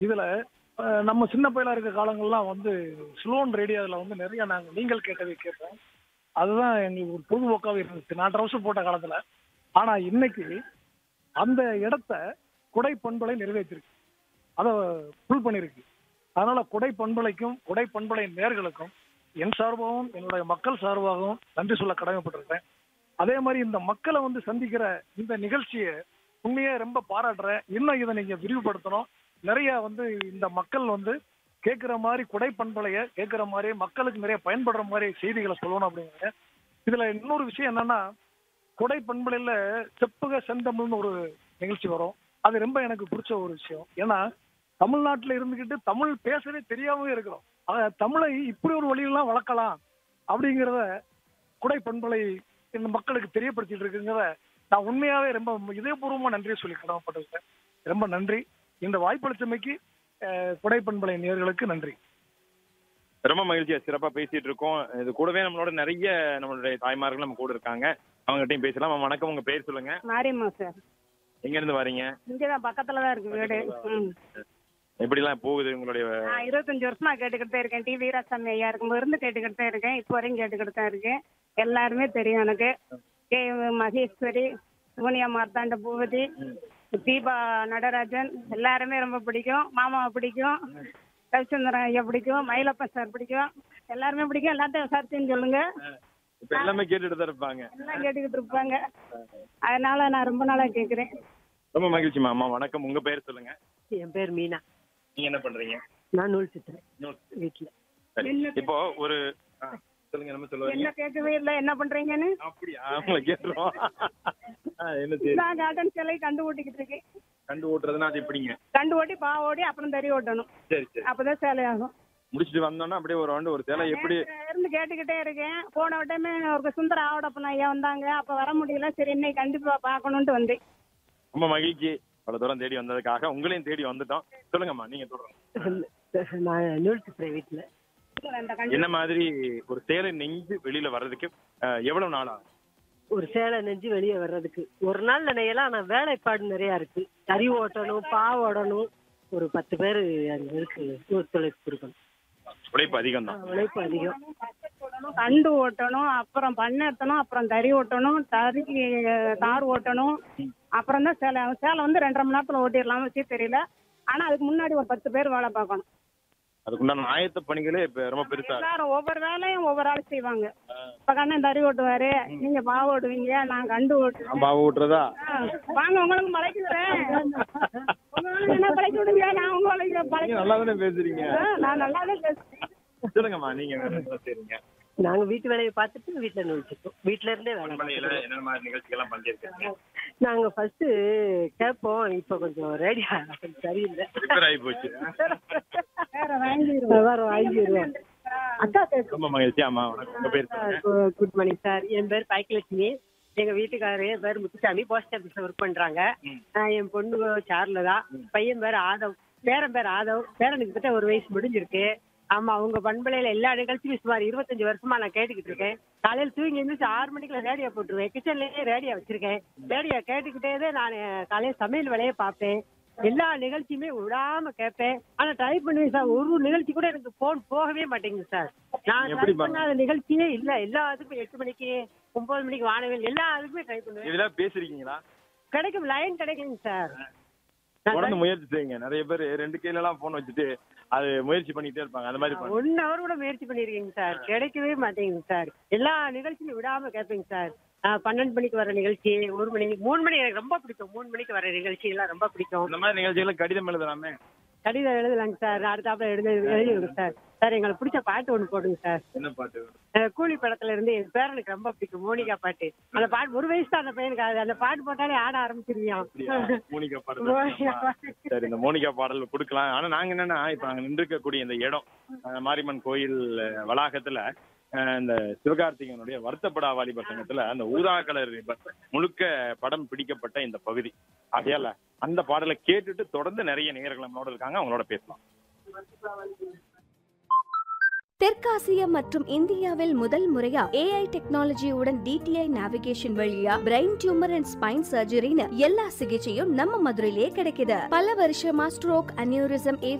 இதுல அஹ், நம்ம சின்ன பையலா இருக்க காலங்கள்லாம் வந்து ஸ்லோன் ரேடியோவில் வந்து நிறைய நாங்கள் நீங்கள் கேட்டதை கேட்போம் அதுதான் எங்களுக்கு ஒரு பொழுதுபோக்காகவே இருந்துச்சு நான் ட்ரௌசர் போட்ட காலத்துல ஆனா இன்னைக்கு அந்த இடத்த குடை பண்பலை நிறைவேற்றிருக்கு அதை ஃபுல் பண்ணியிருக்கு அதனால குடை பண்பலைக்கும் குடை பண்பலை நேர்களுக்கும் என் சார்பாகவும் என்னுடைய மக்கள் சார்பாகவும் நன்றி சொல்ல கடமைப்பட்டிருக்கேன் அதே மாதிரி இந்த மக்களை வந்து சந்திக்கிற இந்த நிகழ்ச்சியை உண்மையே ரொம்ப பாராட்டுறேன் இன்னும் இதை நீங்க விரிவுபடுத்தணும் நிறைய வந்து இந்த மக்கள் வந்து கேட்குற மாதிரி குடை பண்பலைய கேட்குற மாதிரி மக்களுக்கு நிறைய பயன்படுற மாதிரி செய்திகளை சொல்லணும் அப்படிங்கிறேன் இதுல இன்னொரு விஷயம் என்னன்னா குடை பண்பலையில செப்புக செந்தமிழ்னு ஒரு நிகழ்ச்சி வரும் அது ரொம்ப எனக்கு பிடிச்ச ஒரு விஷயம் ஏன்னா தமிழ்நாட்டுல இருந்துகிட்டு தமிழ் பேசவே தெரியாமவே இருக்கிறோம் ஆக தமிழை இப்படி ஒரு வழியெல்லாம் வளர்க்கலாம் அப்படிங்கிறத குடை பண்பலை இந்த மக்களுக்கு தெரியப்படுத்திட்டு இருக்குங்கிறத நான் உண்மையாவே ரொம்ப இதயபூர்வமா நன்றியை சொல்லி கடமைப்பட்டிருக்கேன் ரொம்ப நன்றி இந்த வாய்ப்பளித்தமைக்கு அஹ், குடை பண்பலை நேயர்களுக்கு நன்றி ரொம்ப மகிழ்ச்சியா சிறப்பா பேசிட்டு இருக்கோம் இது கூடவே நம்மளோட நிறைய நம்மளுடைய தாய்மார்கள் நம்ம கூட இருக்காங்க அவங்ககிட்டயும் பேசலாம் அம்மா, வணக்கம் உங்க பேர் சொல்லுங்க மாரியம்மா சார் எங்க இருந்து வரீங்க இங்கதான் பக்கத்துல தான் இருக்கு வீடு ம். எப்படிலாம் போகுது உங்களுடைய நான் இருபத்தஞ்சு வருஷமா கேட்டுக்கிட்டு தான் இருக்கேன் டி வீராசாமி ஐயா இருக்கும்போது இருந்து கேட்டுக்கிட்டு தான் இருக்கேன் இப்போ வரையும் கேட்டுக்கிட்டு தான் இருக்கேன் எல்லாருமே தெரியும் எனக்கு கே மகேஸ்வரி சோனியா மார்த்தாண்ட பூபதி தீபா நடராஜன் எல்லாருமே ரொம்ப பிடிக்கும் மாமாவை பிடிக்கும் ரவிச்சந்திரன் ஐயா பிடிக்கும் மயிலப்பன் சார் பிடிக்கும் எல்லாருமே பிடிக்கும் எல்லாத்தையும் விசாரிச்சுன்னு சொல்லுங்க இப்ப எல்லாமே கேட்டுட்டு தான் இருப்பாங்க எல்லாம் கேட்டுக்கிட்டு இருப்பாங்க அதனால நான் ரொம்ப நாளா கேட்குறேன் ரொம்ப மகிழ்ச்சிமா அம்மா வணக்கம் உங்க பேர் சொல்லுங்க என் பேர் மீனா நீங்க என்ன பண்றீங்க நான் நூல் சுத்துறேன் நூல். வீட்டுல சரி. இப்போ ஒரு ஆ, சொல்லுங்க நம்ம சொல்லுவாங்க என்ன கேட்கவே இல்லை என்ன பண்றீங்கன்னு அப்படியா அவங்கள கேட்டுருவோம் ஆ, என்ன சரி நான் கார்டன் சிலை கண்டு ஓட்டிக்கிட்டு இருக்கேன் கண்டு ஓட்டுறதுன்னா அது எப்படிங்க கண்டு ஓட்டி பா ஓடி அப்புறம் தறி ஓட்டணும் சரி சரி அப்பதான் சேலை ஆகும் முடிச்சிட்டு வந்தோம்னா அப்படியே ஒரு ரவுண்டு ஒரு சேலை எப்படி நேத்துல இருந்து கேட்டுக்கிட்டே இருக்கேன் போன வட்டமே ஒரு சுந்தர ஆவடப்பன் ஐயா வந்தாங்க அப்ப வர முடியல சரி இன்னைக்கு கண்டிப்பா பார்க்கணும்ட்டு வந்தேன் ரொம்ப மகிழ்ச்சி அவ்வளவு தூரம் தேடி வந்ததுக்காக உங்களையும் தேடி வந்துட்டோம் சொல்லுங்கம்மா நீங்க சொல்றேன் நான் நூல் சுத்துறேன் வீட்டுல இந்த கண்டி- என்ன மாதிரி ஒரு சேலை நெஞ்சு வெளியில வர்றதுக்கு அஹ், எவ்வளவு நாள் ஆகும் ஒரு சேலை நெஞ்சு வெளியே வர்றதுக்கு ஒரு நாள் நினையலாம் ஆனா வேலைப்பாடு நிறைய இருக்கு தறி ஓட்டணும் பா ஓடணும் ஒரு பத்து பேர் அங்க இருக்கு ஒத்துழைப்பு கொடுக்கணும் உழைப்பு அதிகம் தான் உழைப்பு அதிகம் ஓட்டணும், கண்டு ஓட்டணும் அப்புறம் பண்ணத்தணும் அப்புறம் தறி ஓட்டணும் தறிக்கு தார் ஓட்டணும் அப்புறம் தான் சேலை ஆகும். சேலை வந்து ரெண்டரை மணி நேரத்துல ஓட்டிடலாம் வச்சு தெரியல ஆனா அதுக்கு முன்னாடி ஒரு பத்து பேர் வேலை பார்க்கணும் அதுக்குண்டான ஆயத்த பணிகளே இப்ப ரொம்ப பெருசா இருக்கு. எல்லாரும் ஒவ்வொரு வேலையும் ஒவ்வொரு ஆள் செய்வாங்க இப்ப கண்ணன் தறி ஓட்டுவாரு நீங்க பாவ ஓட்டுவீங்க நான் கண்டு ஓட்டுவேன் அம்மா ஓட்டுறதா ஆ, வாங்க உங்களுக்கு மலைக்கு வரேன் உங்களுக்கு என்ன பழைக்க விடுங்க நான் உங்க மலைக்கு நீங்க பழைக்க நல்லா தானே பேசுறீங்க நான் நல்லாவே பேசுறேன் சொல்லுங்கம்மா நீங்க வேற என்ன செய்றீங்க நாங்க வீட்டு வேலையை பார்த்துட்டு வீட்டுல நூல் சுத்தோம் வீட்டுல இருந்தே வேலை பண்பலையில பார்த்துக்கிறோம். என்ன மாதிரி நிகழ்ச்சிகள்லாம் பங்கேற்கிறீங்க நாங்க ஃபர்ஸ்ட் கேட்போம் இப்ப கொஞ்சம் ரேடியா சரியில்லை ரிப்பேர் ஆகி போச்சு வேற வாங்கிடுவோம் வேற வாங்கிடுவோம் அக்கா பேசு ரொம்ப மகிழ்ச்சி ஆமா வணக்கம். உங்க பேர் சொல்லுங்க குட் மார்னிங் சார் என் பேர் பாக்கியலட்சுமி எங்க வீட்டுக்காரரு என் பேர் முத்துசாமி போஸ்ட் ஆபீஸ்ல ஒர்க் பண்றாங்க ஆஹ் என் பொண்ணு சார்ல தான் பையன் பேர் ஆதவ் பேரன் பேர் ஆதவ் பேரனுக்கு கிட்ட ஒரு வயசு முடிஞ்சிருக்கு ஆமா அவங்க பண்பலையில எல்லா நிகழ்ச்சியும் சுமார் இருபத்தஞ்சு வருஷமா நான் கேட்டுக்கிட்டு இருக்கேன் காலையில தூங்கி எழுந்திரிச்சு ஆறு மணிக்குள்ள ரேடியோ போட்டுருவேன் கிச்சன்லயே ரேடியோ வச்சிருக்கேன் ரேடியோ கேட்டுக்கிட்டே தான் நான் காலையில சமையல் வேலையை பார்ப்பேன் எல்லா நிகழ்ச்சியுமே விடாம கேட்பேன் ஆனா ட்ரை பண்ணுவேன் சார் ஒரு நிகழ்ச்சி கூட எனக்கு போன் போகவே மாட்டேங்குது சார் நான் எப்படி ட்ரை பண்ணாத நிகழ்ச்சியே இல்ல எல்லாத்துக்கும் எட்டு மணிக்கு ஒன்பது மணிக்கு வானவில் எல்லா இதுக்குமே ட்ரை பண்ணுவேன் இதெல்லாம் பேசுறீங்களா கிடைக்கும் லைன் கிடைக்குங்க சார் நான் தொடர்ந்து முயற்சி செய்யுங்க நிறைய பேர் ரெண்டு கையில எல்லாம் போன் வச்சுட்டு அது முயற்சி பண்ணிட்டே இருப்பாங்க அந்த மாதிரி பண்ணுங்க ஒன் ஹவர் கூட முயற்சி பண்ணிருக்கீங்க சார் கிடைக்கவே மாட்டேங்குது சார் எல்லா நிகழ்ச்சியும் விடாம கேட்பீங்க சார் ஆஹ் பன்னெண்டு மணிக்கு வர நிகழ்ச்சி ஒரு மணி மூணு மணி எனக்கு ரொம்ப பிடிக்கும் மூணு மணிக்கு வர நிகழ்ச்சி எல்லாம் ரொம்ப பிடிக்கும் இந்த மாதிரி நிகழ்ச்சிகளை கடிதம் எழுதலாமே கடிதம் எழுதலாங்க சார் அடுத்தாப்புல எழுத எழுதி விடுங்க சார் சார் எங்களுக்கு பிடிச்ச பாட்டு ஒன்று போடுங்க சார் என்ன பாட்டு அஹ் கூலி படத்துல இருந்து என் பேரனுக்கு ரொம்ப பிடிக்கும் மோனிகா பாட்டு அந்த பாட்டு ஒரு வயசு தான் அந்த பையனுக்கு அது அந்த பாட்டு போட்டாலே ஆட ஆரம்பிச்சிருவியான் அப்படியா? மோனிகா பாடல் மோனிகா பாட்டு. சரி இந்த மோனிகா பாடல் கொடுக்கலாம் ஆனா நாங்க என்னன்னா இப்ப நாங்க நின்றுக்கக்கூடிய இந்த இடம் அஹ், மாரியம்மன் கோயில் அஹ், வளாகத்துல அஹ், இந்த சிவகார்த்திகனுடைய வருத்தப்படா வாலிபர் சங்கத்துல அந்த ஊதா கலர் ரிப்பன் முழுக்க படம் பிடிக்கப்பட்ட இந்த பகுதி ஆகையால அந்த பாடலை கேட்டுட்டு தொடர்ந்து நிறைய நேயர்கள் நம்மளோட இருக்காங்க அவங்களோட பேசலாம் தெற்காசியா மற்றும் இந்தியாவில் முதல் முறையா ஏஐ டெக்னாலஜியுடன் டிடிஐ நேவிகேஷன் வழியா பிரெயின் டியூமர் அண்ட் ஸ்பைன் சர்ஜரின்னு எல்லா சிகிச்சையும் நம்ம மதுரையிலே கிடைக்குது பல வருஷமா ஸ்ட்ரோக் அனியூரிசம்